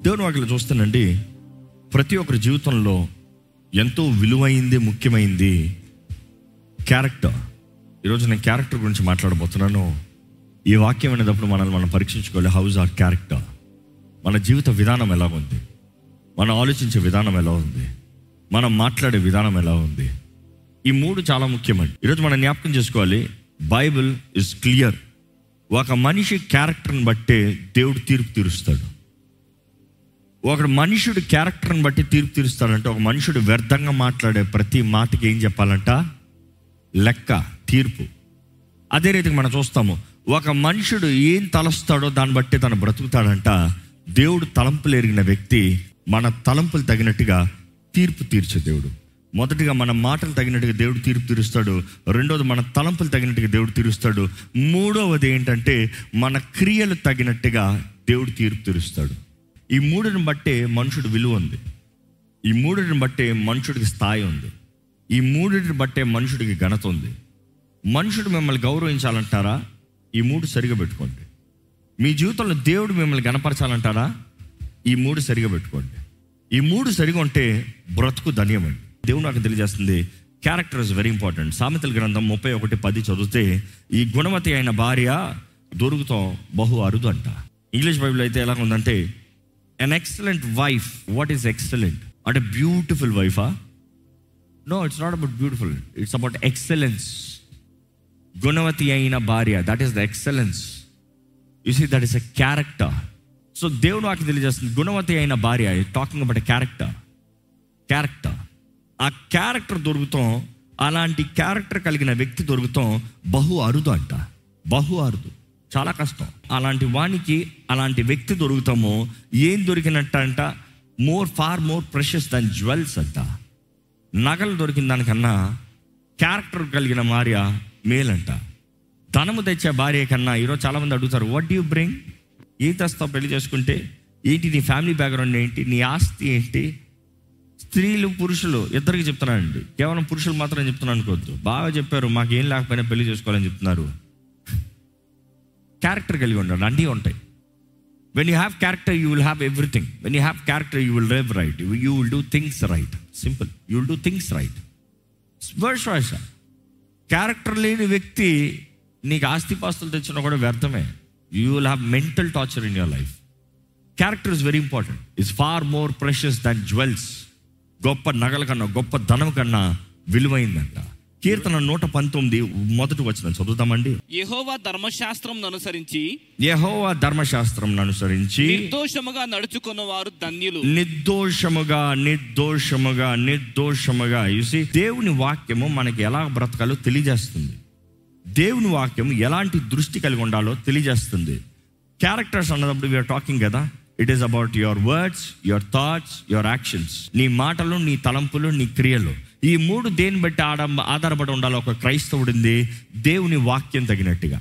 దేవుని వాటిలో చూస్తానండి ప్రతి ఒక్కరి జీవితంలో ఎంతో విలువైంది ముఖ్యమైంది క్యారెక్టర్ ఈరోజు నేను క్యారెక్టర్ గురించి మాట్లాడబోతున్నాను ఈ వాక్యం అనేటప్పుడు మనల్ని మనం పరీక్షించుకోవాలి హౌస్ ఆర్ క్యారెక్టర్ మన జీవిత విధానం ఎలా ఉంది మనం ఆలోచించే విధానం ఎలా ఉంది మనం మాట్లాడే విధానం ఎలా ఉంది ఈ మూడు చాలా ముఖ్యమండి ఈరోజు మనం జ్ఞాపకం చేసుకోవాలి బైబిల్ ఇస్ క్లియర్ ఒక మనిషి క్యారెక్టర్ని బట్టే దేవుడు తీర్పు తీరుస్తాడు ఒక మనుషుడు క్యారెక్టర్ని బట్టి తీర్పు తీరుస్తాడంటే ఒక మనుషుడు వ్యర్థంగా మాట్లాడే ప్రతి మాటకి ఏం చెప్పాలంట లెక్క తీర్పు అదే రీతికి మనం చూస్తాము ఒక మనుషుడు ఏం తలస్తాడో దాన్ని బట్టి తను బ్రతుకుతాడంట దేవుడు తలంపులు ఎరిగిన వ్యక్తి మన తలంపులు తగినట్టుగా తీర్పు తీర్చే దేవుడు మొదటిగా మన మాటలు తగినట్టుగా దేవుడు తీర్పు తీరుస్తాడు రెండవది మన తలంపులు తగినట్టుగా దేవుడు తీరుస్తాడు మూడవది ఏంటంటే మన క్రియలు తగినట్టుగా దేవుడు తీర్పు తీరుస్తాడు ఈ మూడుని బట్టే మనుషుడు విలువ ఉంది ఈ మూడుని బట్టే మనుషుడికి స్థాయి ఉంది ఈ మూడింటిని బట్టే మనుషుడికి ఘనత ఉంది మనుషుడు మిమ్మల్ని గౌరవించాలంటారా ఈ మూడు సరిగా పెట్టుకోండి మీ జీవితంలో దేవుడు మిమ్మల్ని గణపరచాలంటారా ఈ మూడు సరిగా పెట్టుకోండి ఈ మూడు సరిగా ఉంటే బ్రతుకు ధన్యమండి దేవుడు నాకు తెలియజేస్తుంది క్యారెక్టర్ ఇస్ వెరీ ఇంపార్టెంట్ సామెతల గ్రంథం ముప్పై ఒకటి పది చదివితే ఈ గుణవతి అయిన భార్య దొరుకుతాం బహు అరుదు అంట ఇంగ్లీష్ బైబిల్ అయితే ఎలా ఉందంటే an excellent wife what is excellent అంటే బ్యూటిఫుల్ వైఫా no it's not about beautiful it's about excellence గుణవతి అయిన భార్య that is the excellence you see that is a character so దేవుడు నాకు తెలియజేస్తుంది గుణవతి అయిన భార్య టాకింగ్ అబౌట్ క్యారెక్టర్ క్యారెక్టర్ ఆ క్యారెక్టర్ దొరుకుతాం అలాంటి క్యారెక్టర్ కలిగిన వ్యక్తి దొరుకుతాం బహు అరుదు అంట బహు అరుదు చాలా కష్టం అలాంటి వానికి అలాంటి వ్యక్తి దొరుకుతామో ఏం దొరికినట్ట అంట more far more precious than jewels అంట నగలు దొరికిన దానికన్నా క్యారెక్టర్ కలిగిన భార్య మేలంట ధనము తెచ్చే భార్య కన్నా ఈరోజు చాలామంది అడుగుతారు వాట్ యూ బ్రింగ్ ఏం తెస్తావు పెళ్లి చేసుకుంటే ఏంటి నీ ఫ్యామిలీ బ్యాక్గ్రౌండ్ ఏంటి నీ ఆస్తి ఏంటి స్త్రీలు పురుషులు ఇద్దరికి చెప్తున్నానండి కేవలం పురుషులు మాత్రం చెప్తున్నాను అనుకోవద్దు బాగా చెప్పారు మాకు ఏం లేకపోయినా పెళ్లి చేసుకోవాలని చెప్తున్నారు క్యారెక్టర్ కలిగి ఉండండి అన్నీ ఉంటాయి when you have character you will have everything when you have character you will live right you will do things right simple you will do things right వర్ష వర్ష క్యారెక్టర్ లేని వ్యక్తి నీకు ఆస్తిపాస్తులు తెచ్చినా కూడా వ్యర్థమే you will have mental torture in your life character is very important it's far more precious than jewels గొప్ప నగల కన్నా గొప్ప ధనం కన్నా విలువైందంట కీర్తన నూట పంతొమ్మిది మొదటి వచ్చిన చదువుతామండి యెహోవా ధర్మశాస్త్రం అనుసరించి యహోవా ధర్మశాస్త్రం అనుసరించి నిర్దోషముగా నడుచుకున్న వారు ధన్యులు నిర్దోషముగా నిర్దోషముగా నిర్దోషముగా చూసి దేవుని వాక్యము మనకి ఎలా బ్రతకాలో తెలియజేస్తుంది దేవుని వాక్యం ఎలాంటి దృష్టి కలిగి ఉండాలో తెలియజేస్తుంది క్యారెక్టర్స్ అన్నప్పుడు వీఆర్ టాకింగ్ కదా it is about your words your thoughts your actions నీ మాటలు నీ తలంపులు నీ క్రియలు ఈ మూడు దేని బట్టి ఆడ ఆధారపడి ఉండాలో ఒక క్రైస్తవుడింది దేవుని వాక్యం తగినట్టుగా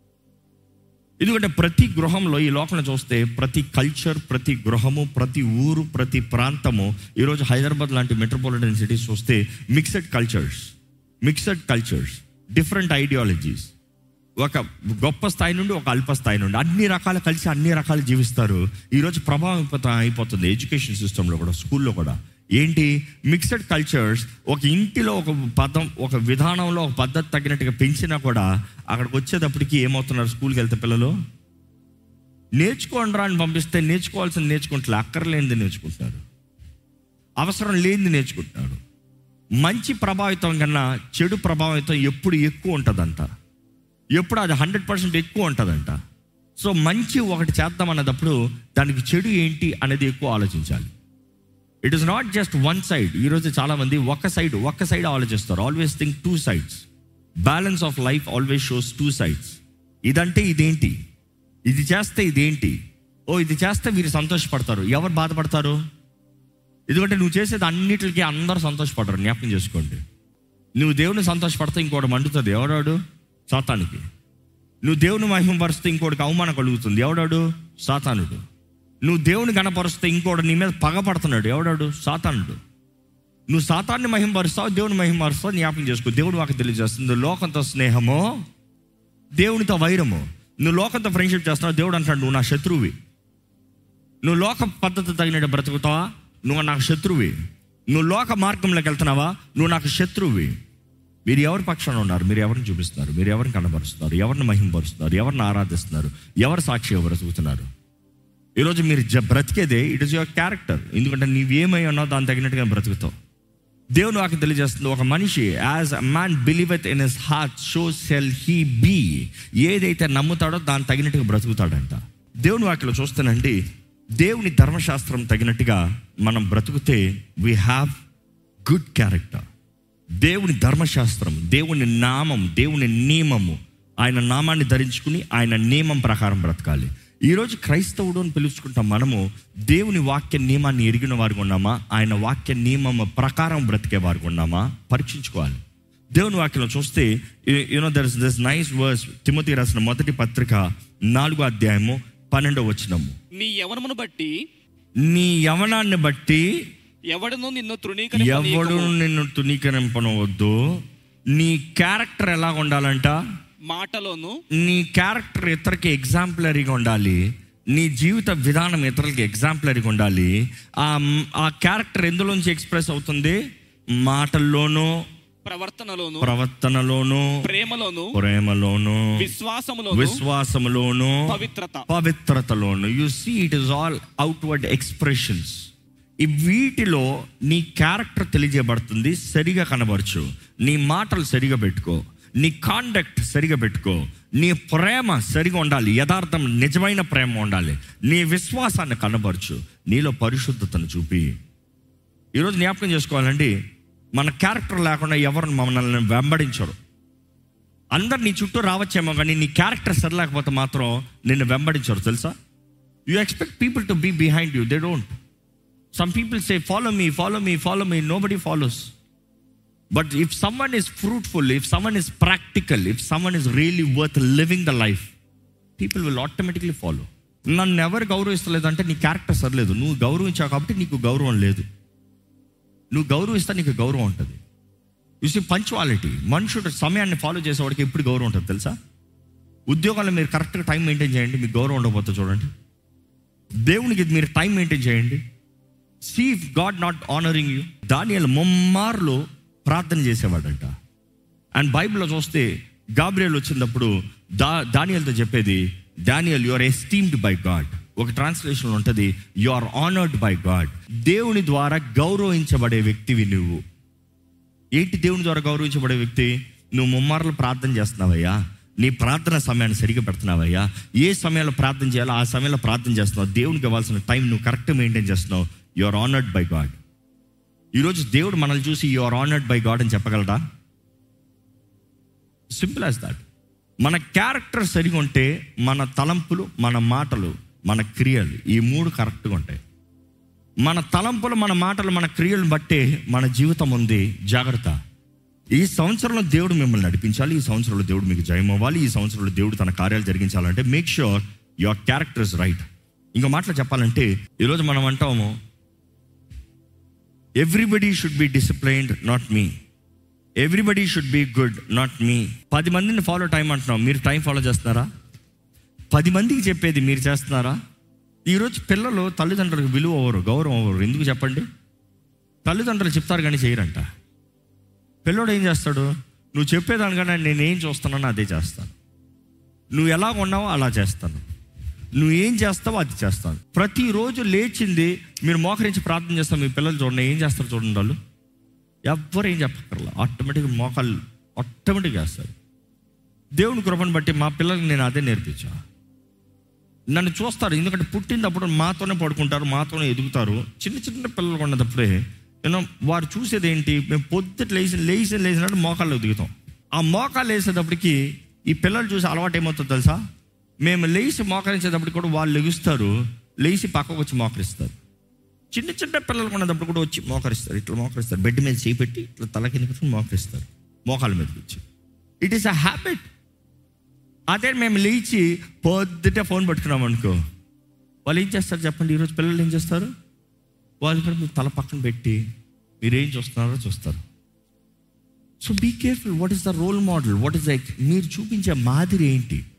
ఎందుకంటే ప్రతి గృహంలో ఈ లోకంలో చూస్తే ప్రతి కల్చర్ ప్రతి గృహము ప్రతి ఊరు ప్రతి ప్రాంతము ఈరోజు హైదరాబాద్ లాంటి మెట్రోపాలిటన్ సిటీస్ చూస్తే mixed cultures mixed cultures different ideologies ఒక గొప్ప స్థాయి నుండి ఒక అల్ప స్థాయి నుండి అన్ని రకాలు కలిసి అన్ని రకాలు జీవిస్తారు ఈరోజు ప్రభావితం అయిపోతుంది ఎడ్యుకేషన్ సిస్టంలో కూడా స్కూల్లో కూడా ఏంటి మిక్సడ్ కల్చర్స్ ఒక ఇంటిలో ఒక పదం ఒక విధానంలో ఒక పద్ధతి తగినట్టుగా పెంచినా కూడా అక్కడికి వచ్చేటప్పటికి ఏమవుతున్నారు స్కూల్కి వెళ్తే పిల్లలు నేర్చుకోండి రా అని పంపిస్తే నేర్చుకోవాల్సింది నేర్చుకుంటారు అక్కర్లేనిది నేర్చుకుంటారు అవసరం లేనిది నేర్చుకుంటున్నారు మంచి ప్రభావితం కన్నా చెడు ప్రభావితం ఎప్పుడు ఎక్కువ ఉంటుందంట ఎప్పుడు అది హండ్రెడ్ పర్సెంట్ ఎక్కువ ఉంటుందంట సో మంచి ఒకటి చేద్దాం అన్నదప్పుడు దానికి చెడు ఏంటి అనేది ఎక్కువ ఆలోచించాలి it is not just one side ఈరోజు చాలామంది ఒక సైడ్ ఒక్క సైడ్ ఆలోచిస్తారు always think two sides balance of life always shows two sides ఇదంటే ఇదేంటి ఇది చేస్తే ఇదేంటి ఓ ఇది చేస్తే వీరు సంతోషపడతారు ఎవరు బాధపడతారు ఎందుకంటే నువ్వు చేసేది అన్నిటికీ అందరూ సంతోషపడరు జ్ఞాపకం చేసుకోండి నువ్వు దేవుని సంతోషపడితే ఇంకోటి మండుతుంది ఎవడాడు సాతానికి నువ్వు దేవుని మహిమపరిస్తే ఇంకోటికి అవమానం కలుగుతుంది ఎవడాడు సాతానుడు నువ్వు దేవుని గణపరుస్తే ఇంకోటి నీ మీద పగపడుతున్నాడు ఎవడాడు సాతానుడు నువ్వు సాతాన్ని మహిమపరుస్తావు దేవుని మహిమపరుస్తావు జ్ఞాపకం చేసుకో దేవుడు మాకు తెలియజేస్తుంది లోకంతో స్నేహమో దేవునితో వైరము నువ్వు లోకంతో ఫ్రెండ్షిప్ చేస్తున్నావు దేవుడు అంటాడు నువ్వు నా శత్రువువి నువ్వు లోక పద్ధతి తగినట్టు బ్రతుకుతావా నువ్వు నాకు శత్రువి నువ్వు లోక మార్గంలోకి వెళ్తున్నావా నువ్వు నాకు శత్రువి మీరు ఎవరి పక్షాన ఉన్నారు మీరు ఎవరిని చూపిస్తున్నారు మీరు ఎవరిని కనబరుస్తున్నారు ఎవరిని మహింపరుస్తున్నారు ఎవరిని ఆరాధిస్తున్నారు ఎవరు సాక్షి బ్రతుకుతున్నారు ఈరోజు మీరు జ బ్రతికేదే ఇట్ ఇస్ యువర్ క్యారెక్టర్ ఎందుకంటే నీవేమై ఉన్నావు దాని తగినట్టుగా బ్రతుకుతావు దేవుని వాకి తెలియజేస్తుంది ఒక మనిషి as a man believeth in his heart so shall he be ఏదైతే నమ్ముతాడో దాని తగినట్టుగా బ్రతుకుతాడంట దేవుని వాక్యలో చూస్తానండి దేవుని ధర్మశాస్త్రం తగినట్టుగా మనం బ్రతుకుతే వీ హ్యావ్ గుడ్ క్యారెక్టర్ దేవుని ధర్మశాస్త్రం దేవుని నామం దేవుని నియమము ఆయన నామాన్ని ధరించుకుని ఆయన నియమం ప్రకారం బ్రతకాలి ఈరోజు క్రైస్తవుడు అని పిలుచుకుంటాం మనము దేవుని వాక్య నియమాన్ని ఎరిగిన వారికి ఉన్నామా ఆయన వాక్య నియమం ప్రకారం బ్రతికే వారికి ఉన్నామా పరీక్షించుకోవాలి దేవుని వాక్యంలో చూస్తే you know there is this nice verse Timothy రాసిన మొదటి పత్రిక నాలుగో అధ్యాయము పన్నెండో వచనము నీ యవనమును బట్టి నీ యవనాన్ని బట్టి ఎవడను నిన్ను ఎవడు తృణీకరింపనీయకము. నిన్ను తునీకరింపనవద్దు నీ క్యారెక్టర్ ఎలా ఉండాలంట మాటలోను నీ క్యారెక్టర్ ఇతరులకి ఎగ్జాంపులరీగా ఉండాలి నీ జీవిత విధానం ఇతరులకి ఎగ్జాంపులరీగా ఉండాలి ఆ ఆ క్యారెక్టర్ ఎందులోంచి ఎక్స్ప్రెస్ అవుతుంది మాటల్లోనూ ప్రవర్తనలోను ప్రవర్తనలోను ప్రేమలోను ప్రేమలోను విశ్వాసములోను విశ్వాసములోను పవిత్రత పవిత్రతలోను you see it is all outward expressions ఈ వీటిలో నీ క్యారెక్టర్ తెలియజేయబడుతుంది సరిగా కనబరచు నీ మాటలు సరిగా పెట్టుకో నీ కాండక్ట్ సరిగా పెట్టుకో నీ ప్రేమ సరిగా ఉండాలి యథార్థం నిజమైన ప్రేమ ఉండాలి నీ విశ్వాసాన్ని కనబరచు నీలో పరిశుద్ధతను చూపి ఈరోజు జ్ఞాపకం చేసుకోవాలండి మన క్యారెక్టర్ లేకుండా ఎవరు మమ్మల్ని వెంబడించరు అందరు నీ చుట్టూ రావచ్చేమో కానీ నీ క్యారెక్టర్ సరిలేకపోతే మాత్రం నిన్ను వెంబడించరు తెలుసా you expect people to be behind you they don't some people say follow me follow me follow me nobody follows but if someone is fruitful if someone is practical if someone is really worth living the life people will automatically follow నన్ను ఎవరు గౌరవిస్తలేదు అంటే నీ character సరిలేదు నువ్వు గౌరవించావు కాబట్టి నీకు గౌరవం లేదు నువ్వు గౌరవిస్తే నీకు గౌరవం ఉంటుంది చూసి పంచువాలిటీ మనుషుడు సమయాన్ని ఫాలో చేసేవాడికి ఎప్పుడు గౌరవం ఉంటుంది తెలుసా ఉద్యోగాల్లో మీరు కరెక్ట్గా టైం మెయింటైన్ చేయండి మీకు గౌరవం ఉండకపోతే చూడండి దేవునికి మీరు టైం మెయింటైన్ చేయండి see God not honouring you Daniel ముమ్మార్లు ప్రార్థన చేసేవాడంట అండ్ బైబిల్లో చూస్తే గాబ్రియల్ వచ్చినప్పుడు దా దానియల్తో చెప్పేది Daniel you are esteemed by God ఒక ట్రాన్స్లేషన్ ఉంటుంది you are honoured by God దేవుని ద్వారా గౌరవించబడే వ్యక్తివి నువ్వు ఏంటి దేవుని ద్వారా గౌరవించబడే వ్యక్తి నువ్వు ముమ్మార్లు ప్రార్థన చేస్తున్నావయ్యా నీ ప్రార్థన సమయాన్ని సరిగా పెడుతున్నావయ్యా ఏ సమయంలో ప్రార్థన చేయాలో ఆ సమయంలో ప్రార్థన చేస్తున్నావు దేవునికి ఇవ్వాల్సిన టైం నువ్వు కరెక్ట్ మెయింటైన్ చేస్తున్నావు you are honoured by God ఈరోజు దేవుడు మనల్ని చూసి you are honoured by God అని చెప్పగలరా సింపుల్ యాజ్ దాట్ మన క్యారెక్టర్ సరిగా ఉంటే మన తలంపులు మన మాటలు మన క్రియలు ఈ మూడు కరెక్ట్గా ఉంటాయి మన తలంపులు మన మాటలు మన క్రియలను బట్టే మన జీవితం ఉంది జాగ్రత్త ఈ సంవత్సరంలో దేవుడు మిమ్మల్ని నడిపించాలి ఈ సంవత్సరంలో దేవుడు మీకు జయం అవ్వాలి ఈ సంవత్సరంలో దేవుడు తన కార్యాలు జరిగించాలంటే make sure your character is right ఇంకో మాటలు చెప్పాలంటే ఈరోజు మనం అంటాము everybody should be disciplined not me everybody should be good not me పది మందిని ఫాలో టైం అంటున్నాం మీరు టైం ఫాలో చేస్తున్నారా పది మందికి చెప్పేది మీరు చేస్తున్నారా ఈరోజు పిల్లలు తల్లిదండ్రులకు విలువ అవ్వరు గౌరవం అవ్వరు ఎందుకు చెప్పండి తల్లిదండ్రులు చెప్తారు కానీ చేయరంట పిల్లోడు ఏం చేస్తాడు నువ్వు చెప్పేదానికన్నా నేను ఏం చూస్తున్నానో అదే చేస్తాను నువ్వు ఎలా ఉన్నావో అలా చేస్తాను నువ్వు ఏం చేస్తావో అది చేస్తాను ప్రతిరోజు లేచింది మీరు మోకరించి ప్రార్థన చేస్తాం మీ పిల్లలు చూడండి ఏం చేస్తారు చూడండి వాళ్ళు ఎవ్వరు ఏం చెప్పక్కర్లా ఆటోమేటిక్గా మోకాళ్ళు ఆటోమేటిక్గా చేస్తారు దేవుని కృపను బట్టి మా పిల్లలకి నేను అదే నేర్పించా నన్ను చూస్తారు ఎందుకంటే పుట్టినప్పుడు మాతోనే పడుకుంటారు మాతోనే ఎదుగుతారు చిన్న చిన్న పిల్లలు ఉన్నప్పుడే యూనో వారు చూసేది ఏంటి మేము పొద్దుట లేచి లేచి లేచినట్టు మోకాళ్ళు ఎదుగుతాం ఆ మోకాళ్ళు వేసేటప్పటికి ఈ పిల్లలు చూసి అలవాటు ఏమవుతుందో తెలుసా మేము లేచి మోకరించేటప్పటికి కూడా వాళ్ళు లెగుస్తారు లేచి పక్కకు వచ్చి మోకరిస్తారు చిన్న చిన్న పిల్లలు ఉన్నప్పుడు కూడా వచ్చి మోకరిస్తారు ఇట్లా మోకరిస్తారు బెడ్ మీద చేపెట్టి ఇట్లా తల కింద పెట్టుకుని మోకరిస్తారు మోకాళ్ళ మీదకి వచ్చి ఇట్ ఈస్ అ హ్యాబిట్ అదే మేము లేచి పొద్దుటే ఫోన్ పట్టుకున్నాం అనుకో వాళ్ళు ఏం చేస్తారు చెప్పండి ఈరోజు పిల్లలు ఏం చేస్తారు వాళ్ళు కూడా మీరు తల పక్కన పెట్టి మీరు ఏం చూస్తున్నారో చూస్తారు so be careful what is the role model what is like మీరు చూపించే మాదిరి ఏంటి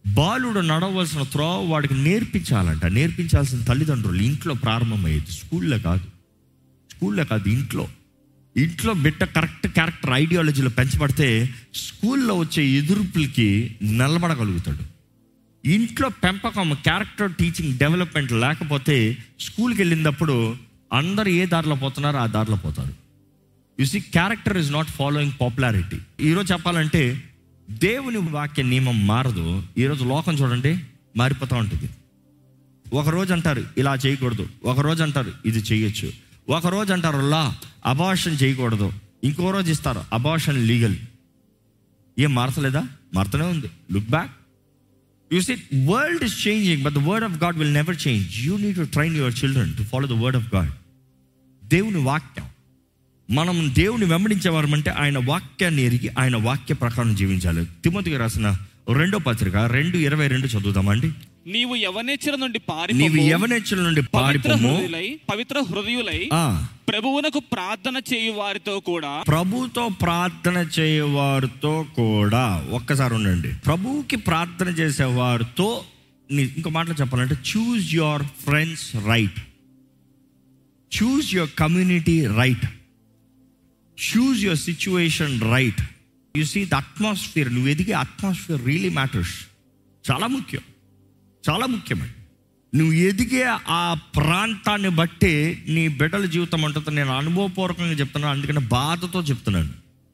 బాలుడు నడవలసిన త్రోవ వాడికి నేర్పించాలంట నేర్పించాల్సిన తల్లిదండ్రులు ఇంట్లో ప్రారంభమయ్యేది స్కూల్లో కాదు స్కూల్లో కాదు ఇంట్లో ఇంట్లో బిడ్డ కరెక్ట్ క్యారెక్టర్ ఐడియాలజీలో పెంచబడితే స్కూల్లో వచ్చే ఎదుర్పులకి నిలబడగలుగుతాడు ఇంట్లో పెంపకం క్యారెక్టర్ టీచింగ్ డెవలప్మెంట్ లేకపోతే స్కూల్కి వెళ్ళినప్పుడు అందరు ఏ దారిలో పోతున్నారో ఆ దారిలో పోతారు you see character is not following popularity ఈరోజు చెప్పాలంటే దేవుని వాక్య నియమం మారదు ఈరోజు లోకం చూడండి మారిపోతూ ఉంటుంది ఒక రోజు అంటారు ఇలా చేయకూడదు ఒక రోజు అంటారు ఇది చేయొచ్చు ఒక రోజు అంటారు లా అబార్షన్ చేయకూడదు ఇంకో రోజు ఇస్తారు అబార్షన్ లీగల్ ఏం మారతలేదా మారుతూనే ఉంది look back you see world is changing but the word of God will never change you need to train your children to follow the word of God దేవుని వాక్యం మనం దేవుని వెంబడించేవారమంటే ఆయన వాక్యాన్ని ఎరిగి ఆయన వాక్య ప్రకారం జీవించాలి తిమ్మతికి రాసిన రెండో పత్రిక రెండు ఇరవై రెండు చదువుదామండి నీవు యవనేచ్చల నుండి నీవు పారిపోము యవనెచ్చుల నుండి పవిత్ర పారిపోము హృదయులై పవిత్ర హృదయులై ఆ, ప్రభువునకు ప్రార్థన చేయు వారితో కూడా ప్రభుతో ప్రార్థన చేయవారితో కూడా ఒక్కసారి ఉండండి ప్రభువుకి ప్రార్థన చేసేవారితో నీ- ఇంకో మాటలో చెప్పాలంటే choose your friends right choose your community right choose your situation right you see the atmosphere నువ్వు ఎదిగే అట్మాస్ఫియర్ రియలీ మ్యాటర్స్ చాలా ముఖ్యం చాలా ముఖ్యమండి నువ్వు ఎదిగే ఆ ప్రాంతాన్ని బట్టి నీ బిడ్డల జీవితం ఉంటుంది నేను అనుభవపూర్వకంగా చెప్తున్నాను అందుకని బాధతో చెప్తున్నాను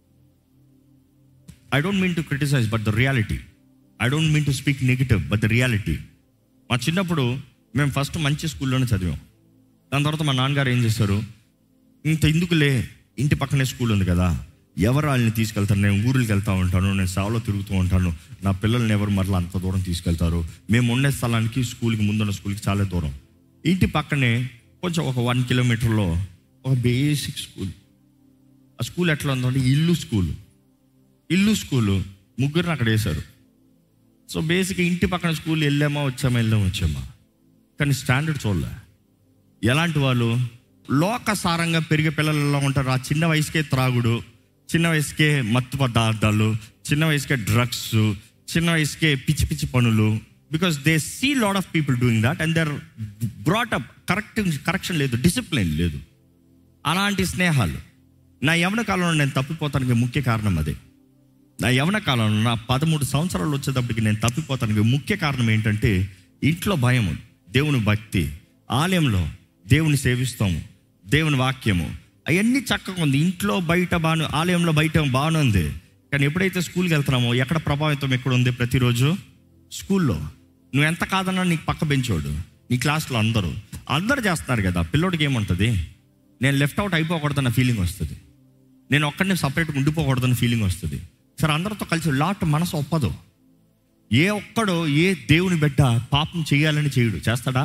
I don't mean to criticise but the reality I don't mean to speak negative but the reality మా చిన్నప్పుడు మేము ఫస్ట్ మంచి స్కూల్లోనే చదివాం దాని తర్వాత మా నాన్నగారు ఏం చేశారు ఇంత ఎందుకులే ఇంటి పక్కనే స్కూల్ ఉంది కదా ఎవరు వాళ్ళని తీసుకెళ్తారు నేను ఊరికి వెళ్తూ ఉంటాను నేను సావులో తిరుగుతూ ఉంటాను నా పిల్లల్ని ఎవరు మరలా అంత దూరం తీసుకెళ్తారు మేము ఉండే స్థలానికి స్కూల్కి ముందున్న స్కూల్కి చాలా దూరం ఇంటి పక్కనే కొంచెం ఒక వన్ కిలోమీటర్లో ఒక బేసిక్ స్కూల్ ఆ స్కూల్ ఎట్లా ఉందంటే ఇల్లు స్కూల్ ఇల్లు స్కూలు ముగ్గురిని అక్కడ వేశారు సో బేసిక్ ఇంటి పక్కన స్కూల్ వెళ్ళామా వచ్చామా వెళ్ళామా వచ్చామా కానీ స్టాండర్డ్ చూడలే ఎలాంటి వాళ్ళు లోకసారంగా పెరిగే పిల్లలు ఎలా ఉంటారు ఆ చిన్న వయసుకే త్రాగుడు చిన్న వయసుకే మత్తు పదార్థాలు చిన్న వయసుకే డ్రగ్స్ చిన్న వయసుకే పిచ్చి పిచ్చి పనులు because they see lot of people doing that and there brought up correct correction లేదు డిసిప్లిన్ లేదు అలాంటి స్నేహాలు నా యవన కాలంలో నేను తప్పిపోతానికి ముఖ్య కారణం అదే నా యవన కాలంలో నా పదమూడు సంవత్సరాలు వచ్చేటప్పటికి నేను తప్పిపోతానికి ముఖ్య కారణం ఏంటంటే ఇంట్లో భయము దేవుని భక్తి ఆలయంలో దేవుని సేవిస్తాము దేవుని వాక్యము అవన్నీ చక్కగా ఉంది ఇంట్లో బయట బాను ఆలయంలో బయట బాగానే ఉంది కానీ ఎప్పుడైతే స్కూల్కి వెళ్తున్నామో ఎక్కడ ప్రభావితం ఎక్కడ ఉంది ప్రతిరోజు స్కూల్లో నువ్వు ఎంత కాదన్నా నీకు పక్క బెంచోడు నీ క్లాస్లో అందరూ అందరు చేస్తున్నారు కదా పిల్లోడికి ఏముంటుంది నేను లెఫ్ట్ అవుట్ అయిపోకూడదన్న ఫీలింగ్ వస్తుంది నేను ఒక్కడిని సపరేట్గా ఉండిపోకూడదని ఫీలింగ్ వస్తుంది సరే అందరితో కలిసి లాట్ మనసు ఒప్పదు ఏ ఒక్కడో ఏ దేవుని బిడ్డ పాపం చేయాలని చేయడు చేస్తాడా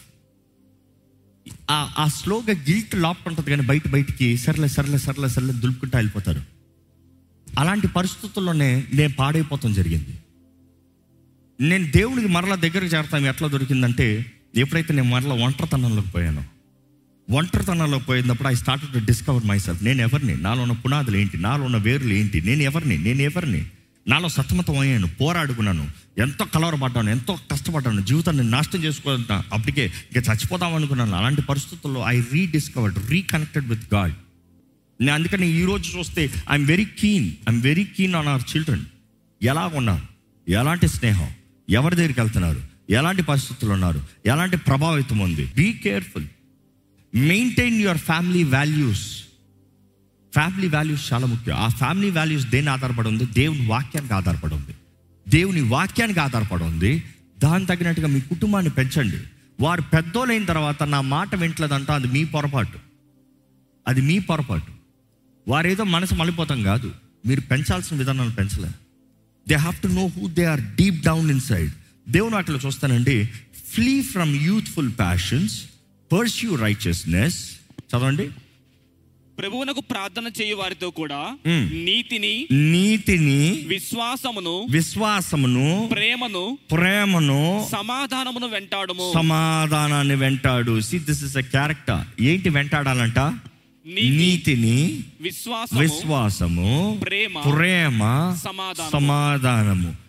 ఆ ఆ స్లోగా గిల్ట్ లాప్ట్ ఉంటుంది కానీ బయట బయటికి సర్లే సర్లే సర్లే సర్లే దులుపుకుంటూ వెళ్ళిపోతారు అలాంటి పరిస్థితుల్లోనే నేను పాడైపోతాం జరిగింది నేను దేవునికి మరలా దగ్గరకు చేరతాను ఎట్లా దొరికిందంటే ఎప్పుడైతే నేను మరలా ఒంటరితనంలోకి పోయాను ఒంటరితనంలో పోయినప్పుడు I start to discover myself నేను ఎవరిని నాలో ఉన్న పునాదులు ఏంటి నాలో ఉన్న వేర్లు ఏంటి నేను ఎవరిని నేను ఎవరిని నాలో సతమతం అయ్యాను పోరాడుకున్నాను ఎంతో కలవరపడ్డాను ఎంతో కష్టపడ్డాను జీవితాన్ని నాశనం చేసుకున్నా అప్పటికే ఇక చచ్చిపోదాం అనుకున్నాను అలాంటి పరిస్థితుల్లో I rediscovered reconnected with God నేను అందుకని ఈ రోజు చూస్తే I'm very keen I'm very keen on our children ఎలా ఉన్నారు ఎలాంటి స్నేహం ఎవరి దగ్గరికి వెళ్తున్నారు ఎలాంటి పరిస్థితులు ఉన్నారు ఎలాంటి ప్రభావితం ఉంది be careful maintain your family values family values చాలా ముఖ్యం ఆ ఫ్యామిలీ వాల్యూస్ దేని ఆధారపడి ఉంది దేవుని వాక్యానికి ఆధారపడి ఉంది దేవుని వాక్యానికి ఆధారపడి ఉంది దాని తగినట్టుగా మీ కుటుంబాన్ని పెంచండి వారు పెద్దోలైన తర్వాత నా మాట వింటలేదంట అది మీ పొరపాటు అది మీ పొరపాటు వారేదో మనసు మళ్ళీపోతాం కాదు మీరు పెంచాల్సిన విధానాలు పెంచలే they have to know who they are deep down inside దేవుని వాటిలో చూస్తానండి flee from youthful passions pursue righteousness చదవండి ప్రభువునకు ప్రార్థన చేయు వారితో కూడా మ్. నీతిని నీతిని విశ్వాసమును విశ్వాసమును ప్రేమను ప్రేమను సమాధానమును వెంటాడము సమాధానాన్ని వెంటాడు see this is a character ఏంటి వెంటాడాలంట నీతి, నీతిని విశ్వాసము విశ్వాసము ప్రేమ ప్రేమ సమాధానము. సమాధానము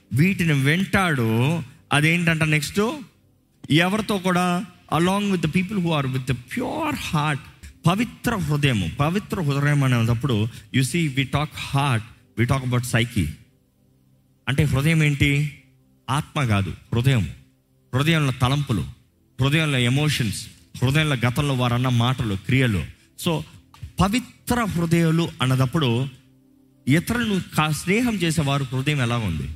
వీటిని వెంటాడు అదేంటంట నెక్స్ట్ ఎవరితో కూడా along with the people who are with the pure heart పవిత్ర హృదయం పవిత్ర హృదయం అనేటప్పుడు you see we talk heart we talk about psyche అంటే హృదయం ఏంటి ఆత్మ కాదు హృదయం హృదయంలో తలంపులు హృదయంలో ఎమోషన్స్ హృదయంలో గతంలో వారన్న మాటలు క్రియలు సో పవిత్ర హృదయాలు అన్నదప్పుడు ఇతరులను కా- స్నేహం చేసే వారు హృదయం ఎలా ఉంది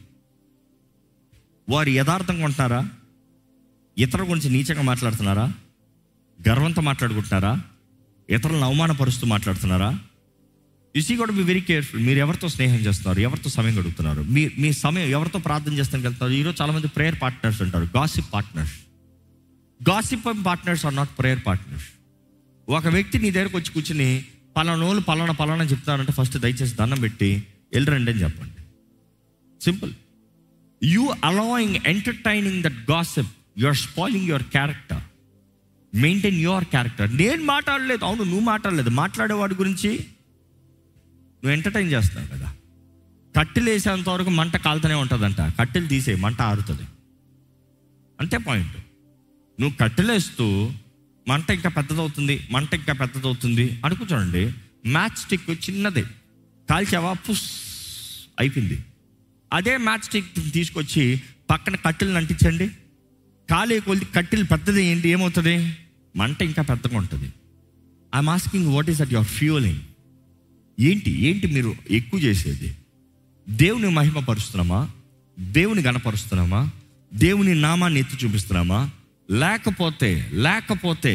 వారు యథార్థంగా ఉంటున్నారా ఇతరుల గురించి నీచంగా మాట్లాడుతున్నారా గర్వంతో మాట్లాడుకుంటున్నారా ఇతరులను అవమానపరుస్తూ మాట్లాడుతున్నారా యు సీ కూడా బి వెరీ కేర్ఫుల్ మీరు ఎవరితో స్నేహం చేస్తున్నారు ఎవరితో సమయం గడుపుతున్నారు మీ మీ సమయం ఎవరితో ప్రార్థన చేస్తానికి వెళ్తున్నారు ఈరోజు చాలా మంది ప్రేయర్ పార్ట్నర్స్ ఉంటారు gossip partners gossip partners are not prayer partners ఒక వ్యక్తి నీ దగ్గరకు వచ్చి కూర్చుని పలానా వాళ్ళు పలానా పలానా చెప్తారంటే ఫస్ట్ దయచేసి దండం పెట్టి వెళ్ళరండి అని చెప్పండి simple you allowing entertaining that gossip you are spoiling your character maintain your character నేను మాట్లాడలేదు అవును నువ్వు మాట్లాడలేదు మాట్లాడేవాడి గురించి నువ్వు ఎంటర్టైన్ చేస్తున్నావు కదా కట్టెలు వేసేంత వరకు మంట కాలుతూనే ఉంటుందంట కట్టెలు తీసే మంట ఆరుతుంది అంతే పాయింట్ నువ్వు కట్టెలేస్తూ మంట ఇంకా పెద్దదవుతుంది మంట ఇంకా పెద్దదవుతుంది అనుకుంటానండి మ్యాచ్ స్టిక్ చిన్నది కాల్చావా పుస్ అయిపోయింది అదే మ్యాచ్ స్టిక్ తీసుకొచ్చి పక్కన కట్టెలను అంటించండి కాలే కొద్ది కట్టెలు పెద్దది ఏంటి ఏమవుతుంది మంట ఇంకా పెద్దగా ఉంటుంది I'm asking what is at your fueling ఏంటి ఏంటి మీరు ఎక్కువ చేసేది దేవుని మహిమపరుస్తున్నామా దేవుని గణపరుస్తున్నామా దేవుని నామాన్ని ఎత్తి చూపిస్తున్నామా లేకపోతే లేకపోతే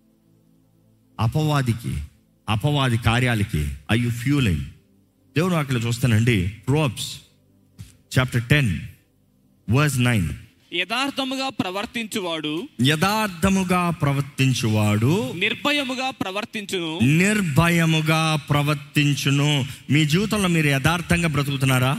అపవాదికి అపవాది కార్యాలకి ఐ యు ఫ్యూలింగ్ దేవుని వాక్యలో చూస్తానండి Proverbs chapter ten verse nine యథార్థముగా ప్రవర్తించువాడు యథార్థముగా ప్రవర్తించువాడు నిర్భయముగా ప్రవర్తించును నిర్భయముగా ప్రవర్తించును మీ జీవితంలో మీరు యథార్థంగా బ్రతుకుతున్నారా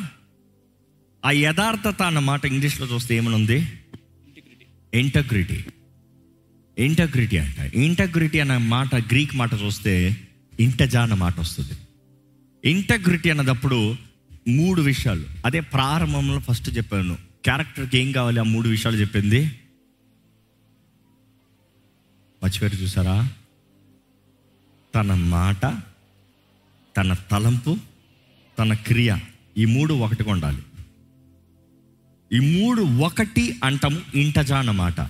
ఆ యథార్థత అన్న మాట ఇంగ్లీష్లో చూస్తే ఏమనుంది ఇంటగ్రిటీ ఇంటగ్రిటీ అంట ఇంటగ్రిటీ అన్న మాట గ్రీక్ మాట చూస్తే ఇంటజా అన్న మాట వస్తుంది ఇంటగ్రిటీ అన్నదప్పుడు మూడు విషయాలు అదే ప్రారంభంలో ఫస్ట్ చెప్పాను క్యారెక్టర్కి ఏం కావాలి ఆ మూడు విషయాలు చెప్పింది మర్చిపోయారు చూసారా తన మాట తన తలంపు తన క్రియ ఈ మూడు ఒకటిగా ఉండాలి ఈ మూడు ఒకటి అంటాము ఇంటజా అన్నమాట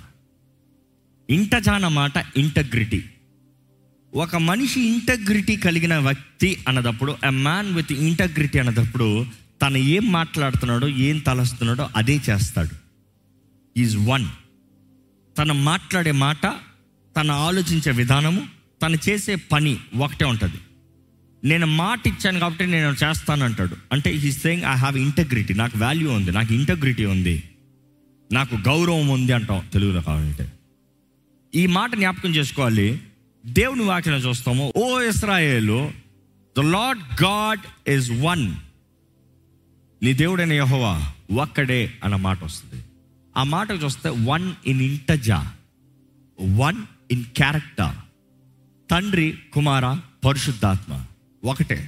ఇంటజా అన్నమాట ఇంటగ్రిటీ ఒక మనిషి ఇంటగ్రిటీ కలిగిన వ్యక్తి అన్నదప్పుడు ఎ మ్యాన్ విత్ ఇంటగ్రిటీ అన్నదప్పుడు తను ఏం మాట్లాడుతున్నాడో ఏం తలస్తున్నాడో అదే చేస్తాడు ఈజ్ వన్ తను మాట్లాడే మాట తను ఆలోచించే విధానము తను చేసే పని ఒకటే ఉంటుంది నేను మాట ఇచ్చాను కాబట్టి నేను చేస్తాను అంటాడు అంటే he saying I have integrity నాకు వాల్యూ ఉంది నాకు ఇంటగ్రిటీ ఉంది నాకు గౌరవం ఉంది అంటాం తెలుగులో కావాలంటే ఈ మాట జ్ఞాపకం చేసుకోవాలి దేవుని వాక్యం చూస్తాము ఓ ఇస్రాయేలు the Lord God is one నీ దేవుడైన యహోవా ఒక్కడే అన్న మాట వస్తుంది ఆ మాట చూస్తే వన్ ఇన్ ఇంటజా వన్ ఇన్ క్యారెక్టర్ తండ్రి కుమార పరిశుద్ధాత్మ ఒకటే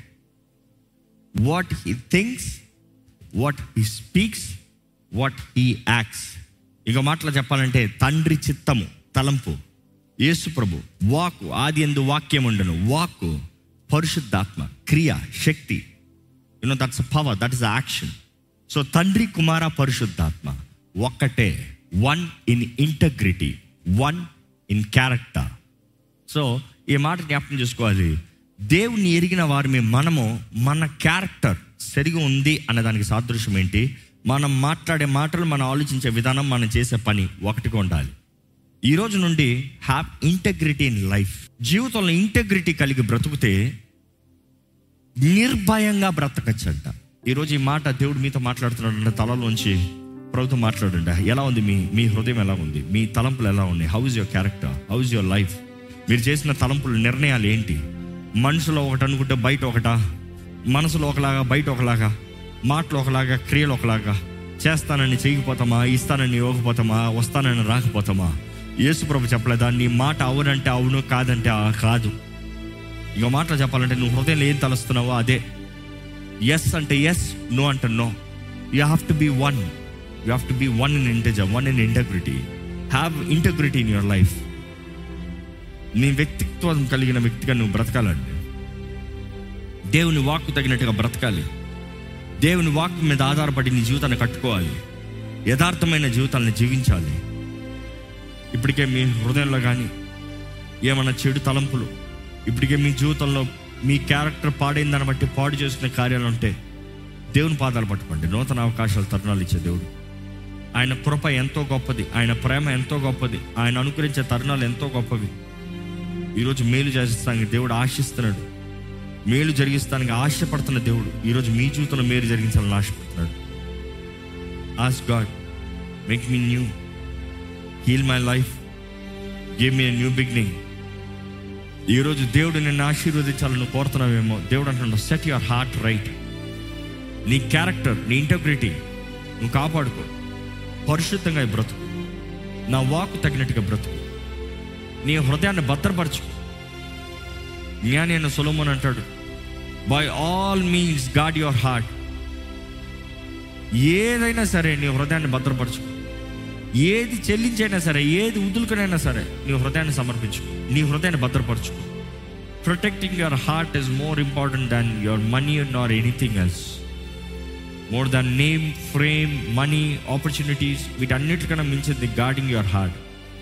what he thinks what he speaks what he acts ఇంకో మాటలో చెప్పాలంటే తండ్రి చిత్తము తలంపు యేసు ప్రభు వాక్ ఆది ఎందు వాక్యం ఉండను వాక్ పరిశుద్ధాత్మ క్రియ శక్తి you know that's power that is action so తండ్రి కుమార పరిశుద్ధాత్మ ఒక్కటే one in integrity one in character so ఈ మాట జ్ఞాపకం చేసుకోవాలి దేవుని ఎరిగిన వారి మనము మన క్యారెక్టర్ సరిగా ఉంది అనే దానికి సాదృశ్యం ఏంటి మనం మాట్లాడే మాటలు మనం ఆలోచించే విధానం మనం చేసే పని ఒకటిగా ఉండాలి ఈ రోజు నుండి హ్యావ్ ఇంటగ్రిటీ ఇన్ లైఫ్ జీవితంలో ఇంటగ్రిటీ కలిగి బ్రతుకుతే నిర్భయంగా బ్రతకచ్చంట ఈరోజు ఈ మాట దేవుడు మీతో మాట్లాడుతున్నాడు తలలోంచి ప్రభుత్వం మాట్లాడండి ఎలా ఉంది మీ మీ హృదయం ఎలా ఉంది మీ తలంపులు ఎలా ఉన్నాయి how is your character how is your life మీరు చేసిన తలంపులు నిర్ణయాలు ఏంటి మనసులో ఒకటి అనుకుంటే బయట ఒకటా మనసులో ఒకలాగా బయట ఒకలాగా మాటలు ఒకలాగా క్రియలు ఒకలాగా చేస్తానని చేయకపోతామా ఇస్తానని ఇవ్వకపోతామా వస్తానని రాకపోతామా యేసు ప్రభు చెప్పలేదా నీ మాట అవునంటే అవును కాదంటే ఆ కాదు ఇక మాటలు చెప్పాలంటే నువ్వు హృదయంలో ఏం తలుస్తున్నావో అదే ఎస్ అంటే ఎస్ నో అంటే no you have to be one you have to be one in integer one in integrity have integrity in your life నీ వ్యక్తిత్వం కలిగిన వ్యక్తిగా నువ్వు బ్రతకాలండి దేవుని వాక్కు తగినట్టుగా బ్రతకాలి దేవుని వాక్కు మీద ఆధారపడి నీ జీవితాన్ని కట్టుకోవాలి యథార్థమైన జీవితాన్ని జీవించాలి ఇప్పటికే మీ హృదయంలో కానీ ఏమన్నా చెడు తలంపులు ఇప్పటికే మీ జీవితంలో మీ క్యారెక్టర్ పాడైందని బట్టి పాడు చేసుకునే కార్యాలు ఉంటే దేవుని పాదాలు పట్టుకోండి నూతన అవకాశాలు తరుణాలు ఇచ్చే దేవుడు ఆయన కృప ఎంతో గొప్పది ఆయన ప్రేమ ఎంతో గొప్పది ఆయన అనుకరించే తరుణాలు ఎంతో గొప్పవి ఈరోజు మేలు చేస్తానికి దేవుడు ఆశిస్తున్నాడు మేలు జరిగిస్తానికి ఆశపడుతున్న దేవుడు ఈరోజు మీ జీవితంలో మేలు జరిగించాలని ఆశపడుతున్నాడు as God make me new heal my life give me new beginning ఈరోజు దేవుడు నిన్ను ఆశీర్వదించాలని కోరుతున్నావేమో దేవుడు అంటున్నాడు సెట్ యువర్ హార్ట్ రైట్ నీ క్యారెక్టర్ నీ ఇంటగ్రిటీ నువ్వు కాపాడుకో పరిశుద్ధంగా బ్రతుకు నా వాకు తగినట్టుగా బ్రతుకు నీ హృదయాన్ని భద్రపరచుకో జ్ఞాని అయిన సొలమోన్ అంటాడు by all means guard your heart ఏదైనా సరే నీ హృదయాన్ని భద్రపరచుకో ఏది చెల్లించైనా సరే ఏది వదులుకునైనా సరే నీ హృదయాన్ని సమర్పించు నీ హృదయాన్ని భద్రపరచుకో protecting your heart is more important than your money nor anything else more than name fame money opportunities వీటన్నిటికన్నా మించింది గార్డింగ్ యువర్ హార్ట్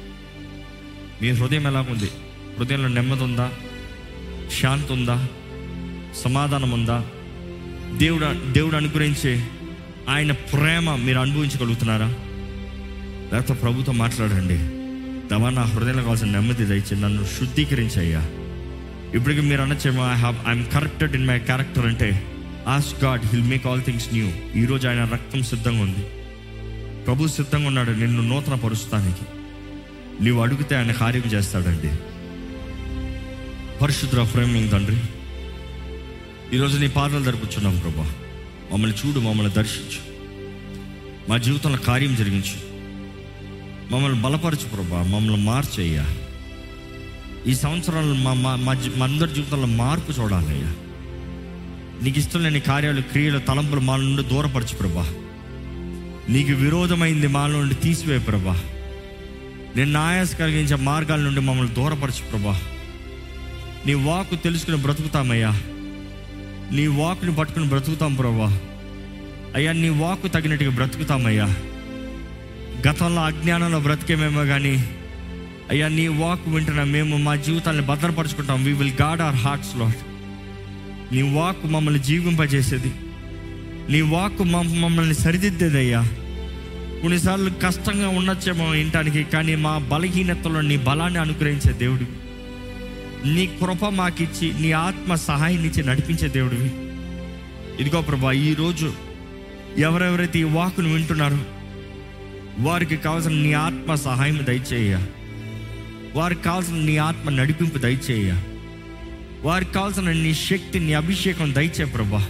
మీ హృదయం ఎలాగుంది హృదయంలో నెమ్మది ఉందా శాంతి ఉందా సమాధానం ఉందా దేవుడు దేవుడు అనుగ్రహించే ఆయన ప్రేమ మీరు అనుభవించగలుగుతున్నారా లేకపోతే ప్రభుతో మాట్లాడండి దవా నా హృదయంలో కావాల్సిన నెమ్మది దయచి నన్ను శుద్ధీకరించయ్యా ఇప్పటికి మీరు అనొచ్చేమో I have I'm corrected in my character అంటే as God will make all things new ఈరోజు ఆయన రక్తం సిద్ధంగా ఉంది ప్రభు సిద్ధంగా ఉన్నాడు నిన్ను నూతన పరుస్తానికి నీవు అడిగితే ఆయన కార్యం చేస్తాడండి పరిశుద్ర ఫ్రేమింగ్ తండ్రి ఈరోజు నీ పాదాలు జరుపుచున్నాం ప్రభా మమ్మల్ని చూడు మమ్మల్ని దర్శించు మా జీవితంలో కార్యం జరిగించు మమ్మల్ని బలపరచు ప్రభా మమ్మల్ని మార్చయ్యా ఈ సంవత్సరాలు మా మా మా జీ- మా అందరి జీవితంలో మార్పు చూడాలయ్యా నీకు ఇష్టం లేని కార్యాలు క్రియలు తలంపులు మా నుండి దూరపరచు ప్రభా నీకు విరోధమైంది మా నుండి తీసివే ప్రభా నేను ఆయాస కలిగించే మార్గాల నుండి మమ్మల్ని దూరపరచు ప్రభా నీ వాకు తెలుసుకుని బ్రతుకుతామయ్యా నీ వాకుని పట్టుకుని బ్రతుకుతాం ప్రభా అయ్యా నీ వాకు తగినట్టుగా బ్రతుకుతామయ్యా గతంలో అజ్ఞానంలో బ్రతికేమేమో కానీ అయ్యా నీ వాక్ వింటున్నా మేము మా జీవితాన్ని భద్రపరుచుకుంటాం we will guard our hearts Lord నీ వాక్ మమ్మల్ని జీవింపజేసేది నీ వాక్ మమ్మ- మమ్మల్ని సరిదిద్దేదయ్యా కొన్నిసార్లు కష్టంగా ఉండొచ్చేమో వినటానికి కానీ మా బలహీనతలో నీ బలాన్ని అనుగ్రహించే దేవుడు నీ కృప మాకిచ్చి నీ ఆత్మ సహాయం ఇచ్చి నడిపించే దేవుడివి ఇదిగో ప్రభా ఈరోజు ఎవరెవరైతే ఈ వాకును వింటున్నారో వారికి కావాల్సిన నీ ఆత్మ సహాయం దయచేయ వారికి కావాల్సిన నీ ఆత్మ నడిపింపు దయచేయ వారికి కావాల్సిన నీ శక్తి నీ అభిషేకం దయచే ప్రభా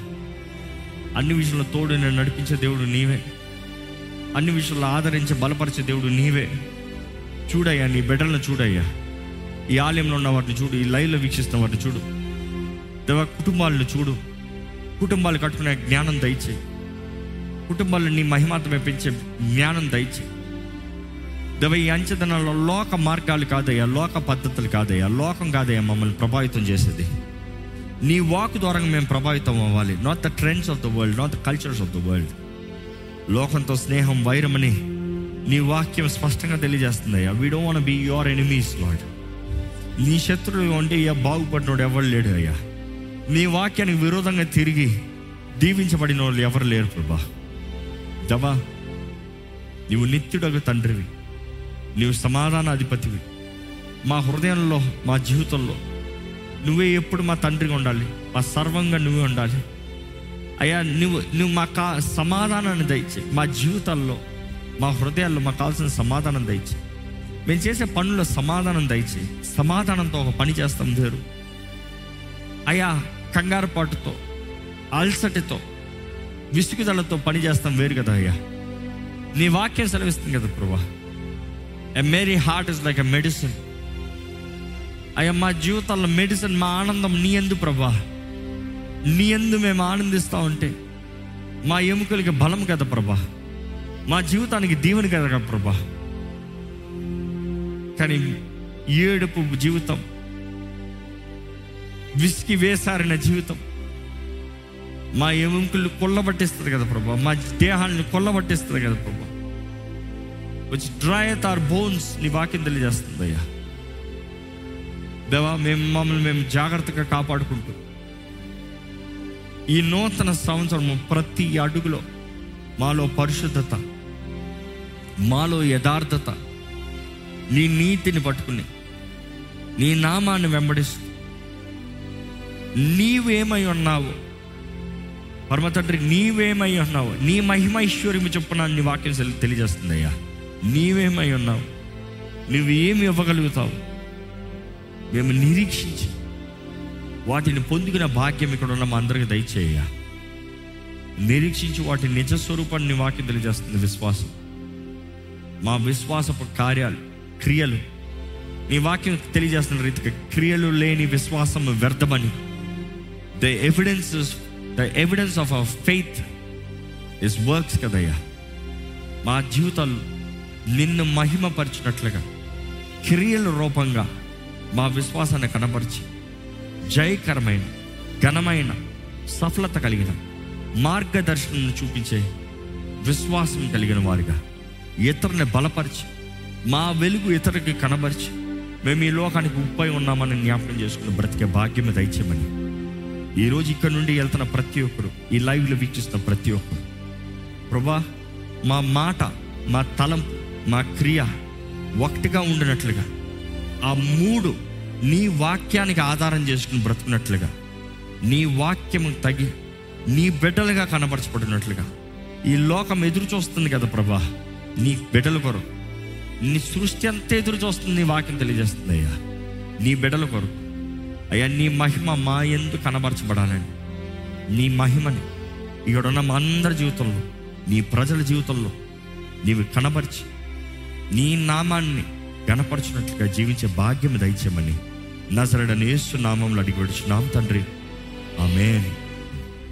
అన్ని విషయంలో తోడు నేను నడిపించే దేవుడు నీవే అన్ని విషయాల్లో ఆదరించే బలపరిచే దేవుడు నీవే చూడయ్యా నీ బిడ్డలను చూడయ్యా ఈ ఆలయంలో ఉన్న వాటిని చూడు ఈ లైవ్లో వీక్షిస్తున్న వాటిని చూడు దేవ కుటుంబాలను చూడు కుటుంబాలు కట్టుకునే జ్ఞానం దయచే కుటుంబాలను నీ మహిమాతమే పెంచే జ్ఞానం దయచే దేవ ఈ అంచెదనంలో లోక మార్గాలు కాదయ్యా లోక పద్ధతులు కాదయ్యా లోకం కాదయ్యా మమ్మల్ని ప్రభావితం చేసేది నీ వాక్ ద్వారా మేము ప్రభావితం అవ్వాలి not the trends of the world not the cultures of the world లోకంతో స్నేహం వైరమని నీ వాక్యం స్పష్టంగా తెలియజేస్తుంది అయ్యా we don't want be your enemies Lord నీ శత్రువు అంటే అయ్యా బాగుపడినోడు ఎవరు లేడు అయ్యా నీ వాక్యానికి విరోధంగా తిరిగి దీవించబడిన వాళ్ళు ఎవరు లేరు ప్రభా దవా నీవు నిత్యుడగు తండ్రివి నీవు సమాధాన అధిపతివి మా హృదయంలో మా జీవితంలో నువ్వే ఎప్పుడు మా తండ్రిగా ఉండాలి మా సర్వంగా నువ్వే ఉండాలి అయ్యా నువ్వు నువ్వు మా కా సమాధానాన్ని దయచే మా జీవితాల్లో మా హృదయాల్లో మాకు కావాల్సిన సమాధానం దయచే మేము చేసే పనుల్లో సమాధానం దయచే సమాధానంతో ఒక పని చేస్తాం వేరు అయ్యా కంగారు పాటుతో అల్సటితో విసుగుదలతో పని చేస్తాం వేరు కదా అయ్యా నీ వాక్యం సెలవిస్తుంది కదా ప్రభా a merry heart is like a medicine అయ్యా మా జీవితాల్లో మెడిసిన్ మా ఆనందం నీ ఎందు ప్రభా నీ ఎందు మేము ఆనందిస్తూ ఉంటే మా ఎముకలకి బలం కదా ప్రభా మా జీవితానికి దీవెన కదా ప్రభా కానీ ఏడుపు జీవితం విసికి వేసారిన జీవితం మా ఎముకలు కొల్లబట్టిస్తుంది కదా ప్రభా మా దేహాన్ని కొల్లబట్టిస్తుంది కదా ప్రభా విచ్ డ్రైత్ ఆర్ బోన్స్ నీ వాక్యం తెలియజేస్తుంది అయ్యా దేవా మేము మమ్మల్ని మేము జాగ్రత్తగా కాపాడుకుంటూ ఈ నూతన సంవత్సరము ప్రతి అడుగులో మాలో పరిశుద్ధత మాలో యథార్థత నీ నీతిని పట్టుకుని నీ నామాన్ని వెంబడిస్తూ నీవేమై ఉన్నావు పరమ తండ్రి నీవేమై ఉన్నావు నీ మహిమ ఐశ్వర్యము చొప్పున నీ వాక్యం తెలి- తెలియజేస్తుంది అయ్యా నీవేమై ఉన్నావు నువ్వు ఏమి ఇవ్వగలుగుతావు మేము నిరీక్షించి వాటిని పొందుకున్న భాగ్యం ఇక్కడ ఉన్న మా అందరికి దయచేయ నిరీక్షించి వాటి నిజ స్వరూపాన్ని నీ వాక్యం తెలియజేస్తుంది విశ్వాసం మా విశ్వాసపు కార్యాలు క్రియలు నీ వాక్యం తెలియజేస్తున్న రీతిగా క్రియలు లేని విశ్వాసం వ్యర్థమని the evidence the evidence of our faith is works కదయ్యా మా జీవితాలు నిన్ను మహిమపరిచినట్లుగా క్రియల రూపంగా మా విశ్వాసాన్ని కనపరిచి జయకరమైన ఘనమైన సఫలత కలిగిన మార్గదర్శనం చూపించే విశ్వాసం కలిగిన వారిగా ఇతరుని బలపరిచి మా వెలుగు ఇతరులకి కనబరిచి మేము ఈ లోకానికి ఉప్పై ఉన్నామని జ్ఞాపకం చేసుకుని బ్రతికే భాగ్యం దయచేయమని ఈరోజు ఇక్కడ నుండి వెళ్తున్న ప్రతి ఒక్కరు ఈ లైవ్లో వీక్షిస్తున్న ప్రతి ఒక్కరు ప్రభా మా మాట మా తలంపు మా క్రియ ఒకటిగా ఉండినట్లుగా ఆ మూడు నీ వాక్యానికి ఆధారం చేసుకుని బ్రతుకున్నట్లుగా నీ వాక్యము తగి నీ బిడ్డలుగా కనబరచబడినట్లుగా ఈ లోకం ఎదురు చూస్తుంది కదా ప్రభా నీ బిడ్డల కొరకు నీ సృష్టి అంతా ఎదురు చూస్తుంది నీ వాక్యం తెలియజేస్తుంది అయ్యా నీ బిడ్డల కొరకు అయ్యా నీ మహిమ మా ఎందుకు కనబరచబడాలని నీ మహిమని ఇక్కడ ఉన్న మా అందరి జీవితంలో నీ ప్రజల జీవితంలో నీవు కనబరిచి నీ నామాన్ని గణపరచినట్లుగా జీవించే భాగ్యం దయచేయమని నజరడని యేసు నామంలో అడిగి నామ తండ్రి ఆమెన్